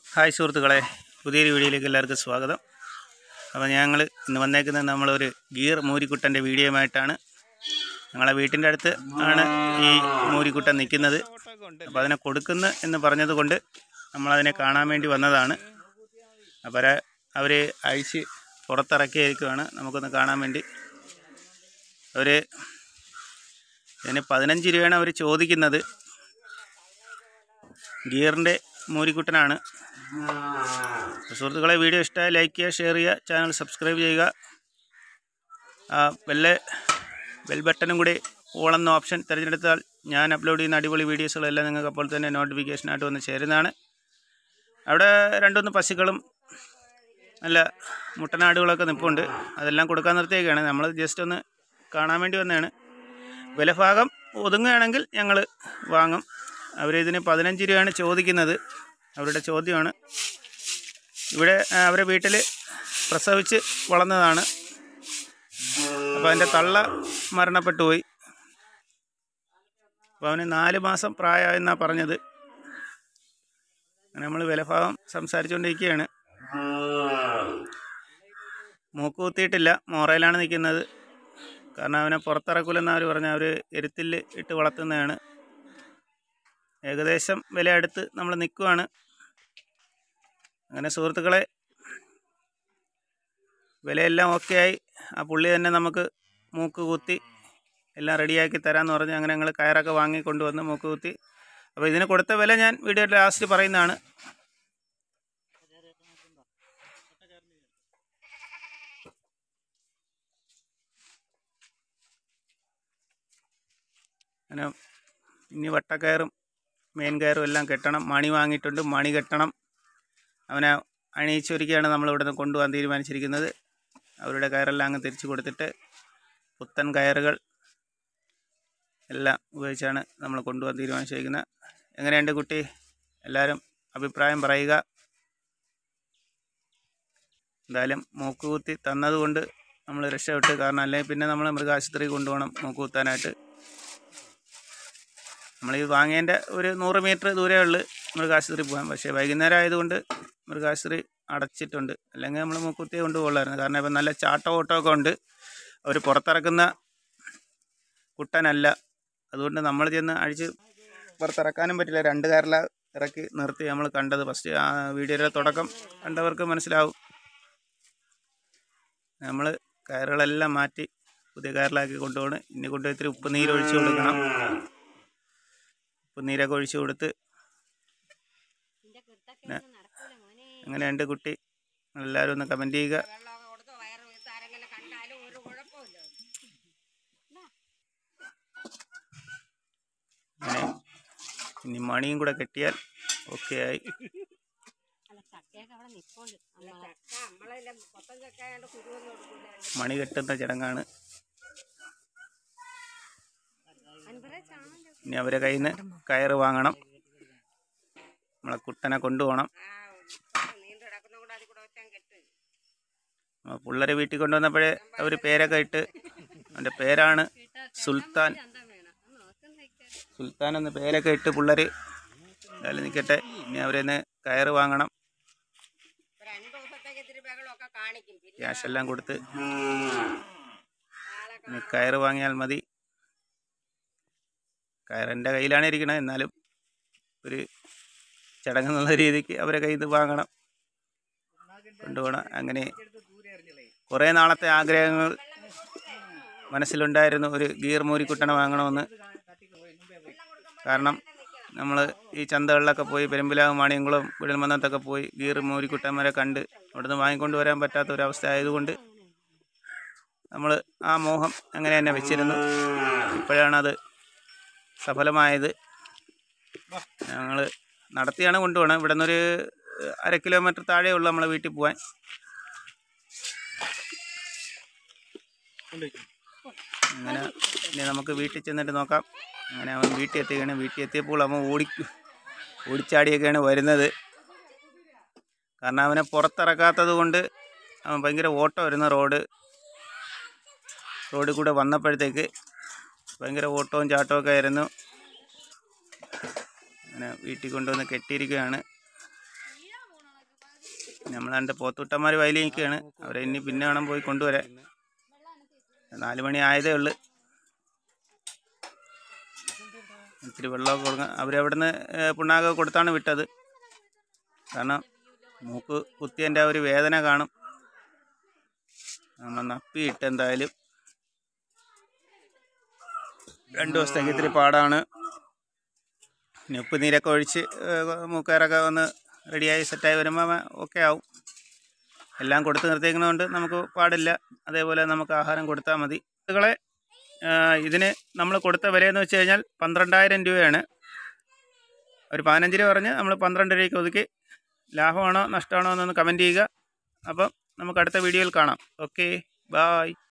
hi സുഹൃത്തുക്കളെ പുതിയൊരു വീഡിയോയിലേക്ക് എല്ലാവർക്കും സ്വാഗതം അപ്പോൾ ഞങ്ങൾ ഇന്ന് വന്നേക്കുന്നത് നമ്മളൊരു ഗീർ മൂരിക്കുട്ടൻ്റെ വീഡിയോയുമായിട്ടാണ് ഞങ്ങളെ വീട്ടിൻ്റെ അടുത്ത് ആണ് ഈ മൂരിക്കുട്ടൻ നിൽക്കുന്നത് അപ്പോൾ അതിനെ കൊടുക്കുന്നു എന്ന് പറഞ്ഞതുകൊണ്ട് നമ്മളതിനെ കാണാൻ വേണ്ടി വന്നതാണ് അപ്പോൾ അവർ അഴിച്ച് പുറത്തിറക്കിയിരിക്കുവാണ് നമുക്കൊന്ന് കാണാൻ വേണ്ടി അവർ ഇതിന് പതിനഞ്ച് രൂപയാണ് അവർ ചോദിക്കുന്നത് ഗിയറിൻ്റെ മൂരിക്കുട്ടനാണ് സുഹൃത്തുക്കളെ വീഡിയോ ഇഷ്ടമായി ലൈക്ക് ചെയ്യുക ഷെയർ ചെയ്യുക ചാനൽ സബ്സ്ക്രൈബ് ചെയ്യുക ആ ബെല്ല് ബെൽ ബട്ടണും കൂടി ഓൾ എന്ന ഓപ്ഷൻ തിരഞ്ഞെടുത്താൽ ഞാൻ അപ്ലോഡ് ചെയ്യുന്ന അടിപൊളി വീഡിയോസുകളെല്ലാം നിങ്ങൾക്ക് അപ്പോൾ തന്നെ നോട്ടിഫിക്കേഷനായിട്ട് വന്ന് ചേരുന്നതാണ് അവിടെ രണ്ടുമൂന്ന് പശുക്കളും നല്ല മുട്ടനാടുകളൊക്കെ നിൽപ്പുണ്ട് അതെല്ലാം കൊടുക്കാൻ നിർത്തിയൊക്കെയാണ് നമ്മൾ ജസ്റ്റ് ഒന്ന് കാണാൻ വേണ്ടി വന്നതാണ് വിലഭാഗം ഒതുങ്ങുകയാണെങ്കിൽ ഞങ്ങൾ വാങ്ങും അവരിതിന് പതിനഞ്ച് രൂപയാണ് ചോദിക്കുന്നത് അവരുടെ ചോദ്യമാണ് ഇവിടെ ആ, അവരെ വീട്ടിൽ പ്രസവിച്ച് വളർന്നതാണ് അപ്പോൾ അതിൻ്റെ തള്ള മരണപ്പെട്ടു പോയി അപ്പോൾ അവന് നാല് മാസം പ്രായമായെന്നാണ് പറഞ്ഞത് അങ്ങനെ നമ്മൾ വിലഭാഗം സംസാരിച്ചുകൊണ്ടിരിക്കുകയാണ് മൂക്ക് കുത്തിയിട്ടില്ല മോറയിലാണ് നിൽക്കുന്നത് കാരണം അവനെ പുറത്തിറക്കില്ലെന്ന് അവർ പറഞ്ഞു അവർ എരുത്തിൽ ഇട്ട് വളർത്തുന്നതാണ് ഏകദേശം വില അടുത്ത് നമ്മൾ നിൽക്കുവാണ് അങ്ങനെ സുഹൃത്തുക്കളെ വിലയെല്ലാം ഓക്കെ ആയി ആ പുള്ളി തന്നെ നമുക്ക് മൂക്ക് കുത്തി എല്ലാം റെഡിയാക്കി തരാമെന്ന് പറഞ്ഞ് അങ്ങനെ ഞങ്ങൾ കയറൊക്കെ വാങ്ങി കൊണ്ടുവന്ന് മൂക്ക് കുത്തി അപ്പോൾ ഇതിന് കൊടുത്ത വില ഞാൻ വീഡിയോ ലാസ്റ്റ് പറയുന്നതാണ് അങ്ങനെ ഇനി വട്ടക്കയറും മെയിൻ കയറും എല്ലാം കെട്ടണം മണി വാങ്ങിയിട്ടുണ്ട് മണി കെട്ടണം അവനെ അണിയിച്ചൊരുക്കിയാണ് നമ്മൾ ഇവിടെ നിന്ന് കൊണ്ടുപോകാൻ തീരുമാനിച്ചിരിക്കുന്നത് അവരുടെ കയറെല്ലാം അങ്ങ് തിരിച്ചു കൊടുത്തിട്ട് പുത്തൻ കയറുകൾ എല്ലാം ഉപയോഗിച്ചാണ് നമ്മൾ കൊണ്ടുപോകാൻ തീരുമാനിച്ചിരിക്കുന്നത് എങ്ങനെയുണ്ട് കുട്ടി എല്ലാവരും അഭിപ്രായം പറയുക എന്തായാലും മൂക്കുകുത്തി തന്നതുകൊണ്ട് നമ്മൾ രക്ഷപ്പെട്ട് കാരണം അല്ലെങ്കിൽ പിന്നെ നമ്മൾ മൃഗാശുപത്രി കൊണ്ടുപോകണം മൂക്കുകുത്താനായിട്ട് നമ്മൾ ഈ വാങ്ങേൻ്റെ ഒരു നൂറ് മീറ്റർ ദൂരേ ഉള്ളു മൃഗാശുപത്രി പോകാൻ പക്ഷേ വൈകുന്നേരം ആയതുകൊണ്ട് മൃഗാശുപത്രി അടച്ചിട്ടുണ്ട് അല്ലെങ്കിൽ നമ്മൾ മൂക്കുത്തിയെ കൊണ്ടുപോകുള്ളായിരുന്നു കാരണം ഇപ്പം നല്ല ചാട്ടം ഓട്ടമൊക്കെ ഉണ്ട് അവർ പുറത്തിറക്കുന്ന കുട്ടനല്ല അതുകൊണ്ട് നമ്മൾ ചെന്ന് അഴിച്ച് പുറത്തിറക്കാനും പറ്റില്ല രണ്ട് കാറില ഇറക്കി നിർത്തി നമ്മൾ കണ്ടത് ഫസ്റ്റ് ആ വീഡിയോയുടെ തുടക്കം കണ്ടവർക്ക് മനസ്സിലാവും നമ്മൾ കയറുകളെല്ലാം മാറ്റി പുതിയ കയറിലാക്കി കൊണ്ടുപോകണം ഇനി കൊണ്ടുപോയി ഇത്തിരി ഉപ്പ് നീര് ഒഴിച്ചു കൊടുക്കണം ഉപ്പ് നീരൊക്കെ ഒഴിച്ചു കൊടുത്ത് പിന്നെ എങ്ങനെയുണ്ട് കുട്ടി എല്ലാവരും ഒന്ന് കമൻറ്റ് ചെയ്യുക വെള്ളമൊക്കെ കൊടുത്ത് വയറ് വീർത്ത് ആരെങ്കിലും കണ്ടാലും ഒരു കുഴപ്പമില്ല അങ്ങനെ ഇനി മണിയും കൂടെ കെട്ടിയാൽ ഓക്കെ ആയി അല്ല ചക്കയൊക്കെ അവിടെ നിൽപ്പുണ്ട് ചക്ക നമ്മളെല്ലാം കൊത്തൻ ചക്ക ആയതുകൊണ്ട് കുരുവൊന്നും കൊടുക്കില്ല മണി കെട്ടുന്ന ചടങ്ങാണ് അൻപതേ ചാണകം ഇനി അവരെ കയ്യിൽ നിന്ന് കയറ് വാങ്ങണം നമ്മളെ കുട്ടനെ കൊണ്ടുപോകണം ആ നീണ്ടു കിടക്കുന്ന കൂടെ അതിൽ കൂടെ വെച്ചാൽ കെട്ട് ആ പിള്ളേരെ വീട്ടിൽ കൊണ്ടുവന്നപ്പോഴേ അവർ പേരൊക്കെ ഇട്ട് അവൻ്റെ പേരാണ് സുൽത്താൻ ചന്തം വേണം അത് നോക്കുന്നേക്ക് സുൽത്താൻ എന്ന പേരൊക്കെ ഇട്ട് പിള്ളേർ എന്തായാലും നിൽക്കട്ടെ ഇനി അവരെ നിന്ന് കയറ് വാങ്ങണം ഒരു രണ്ട് ദിവസത്തേക്ക് ഇത്തിരി ബഹളമൊക്കെ കാണിക്കും പിന്നെ ക്യാഷ് എല്ലാം കൊടുത്ത് നാളെ ഇനി കയറ് വാങ്ങിയാൽ മതി കയറിൻ്റെ കയ്യിലാണ് ഇരിക്കണത് എന്നാലും ഒരു ചടങ്ങെന്നുള്ള രീതിക്ക് അവരെ കയ്യിൽ നിന്ന് വാങ്ങണം കൊണ്ടുപോകണം അങ്ങനെ കുറേ നാളത്തെ ആഗ്രഹങ്ങൾ മനസ്സിലുണ്ടായിരുന്നു ഒരു ഗീർ മൂരിക്കുട്ടനെ വാങ്ങണമെന്ന് കാരണം നമ്മൾ ഈ ചന്തകളിലൊക്കെ പോയി പെരുമ്പിലാവ് മാണിയംകുളം കുഴൽമന്നത്തൊക്കെ പോയി ഗീർ മൂരിക്കുട്ടന്മാരെ കണ്ട് അവിടുന്ന് വാങ്ങിക്കൊണ്ട് വരാൻ പറ്റാത്ത ഒരവസ്ഥ ആയതുകൊണ്ട് നമ്മൾ ആ മോഹം അങ്ങനെ തന്നെ വെച്ചിരുന്നു ഇപ്പോഴാണത് സഫലമായത് ഞങ്ങൾ നടത്തിയാണ് കൊണ്ടുപോകണം ഇവിടെ നിന്നൊരു അര കിലോമീറ്റർ താഴെ ഉള്ളു നമ്മളെ വീട്ടിൽ പോകാൻ അങ്ങനെ ഇനി നമുക്ക് വീട്ടിൽ ചെന്നിട്ട് നോക്കാം അങ്ങനെ അവൻ വീട്ടിൽ എത്തുകയാണ് വീട്ടിൽ എത്തിയപ്പോൾ അവൻ ഓടി ഓടിച്ചാടിയൊക്കെയാണ് വരുന്നത് കാരണം അവനെ പുറത്തിറക്കാത്തത് കൊണ്ട് അവൻ ഭയങ്കര ഓട്ടം വരുന്ന റോഡ് റോഡിൽ കൂടെ വന്നപ്പോഴത്തേക്ക് ഭയങ്കര ഓട്ടവും ചാട്ടവും ഒക്കെ ആയിരുന്നു അങ്ങനെ വീട്ടിൽ കൊണ്ടുവന്ന് കെട്ടിയിരിക്കുകയാണ് നമ്മളാണ്ട് പോത്തുട്ടന്മാർ വയലിൽ നിൽക്കുകയാണ് അവരെ ഇനി പിന്നെ വേണം പോയി കൊണ്ടുവരാൻ നാല് മണി ആയതേ ഉള്ളു ഇത്തിരി വെള്ളമൊക്കെ കൊടുക്കാൻ അവരവിടുന്ന് പുണ്ണാകൊക്കെ കൊടുത്താണ് വിട്ടത് കാരണം മൂക്ക് കുത്തിയതിൻ്റെ ആ ഒരു വേദന കാണും നമ്മൾ നപ്പിയിട്ട് എന്തായാലും രണ്ട് ദിവസത്തേക്ക് ഇത്തിരി പാടാണ് ഇനി ഉപ്പ് നീരൊക്കെ ഒഴിച്ച് ഏഹ്, മൂക്കയറൊക്കെ ഒന്ന് റെഡിയായി സെറ്റായി വരുമ്പോൾ ഓക്കെ ആവും എല്ലാം കൊടുത്ത് നിർത്തിയിരിക്കുന്നതുകൊണ്ട് നമുക്ക് പാടില്ല അതേപോലെ നമുക്ക് ആഹാരം കൊടുത്താൽ മതി ഇതുകളെ ഇതിന് നമ്മൾ കൊടുത്ത വിലയെന്ന് വെച്ച് കഴിഞ്ഞാൽ പന്ത്രണ്ടായിരം രൂപയാണ് ഒരു പതിനഞ്ച് രൂപ പറഞ്ഞ് നമ്മൾ പന്ത്രണ്ട് രൂപയ്ക്ക് ഒതുക്കി ലാഭമാണോ നഷ്ടമാണോ എന്നൊന്ന് കമൻറ്റ് ചെയ്യുക അപ്പം നമുക്ക് അടുത്ത വീഡിയോയിൽ കാണാം ഓക്കെ ബായ്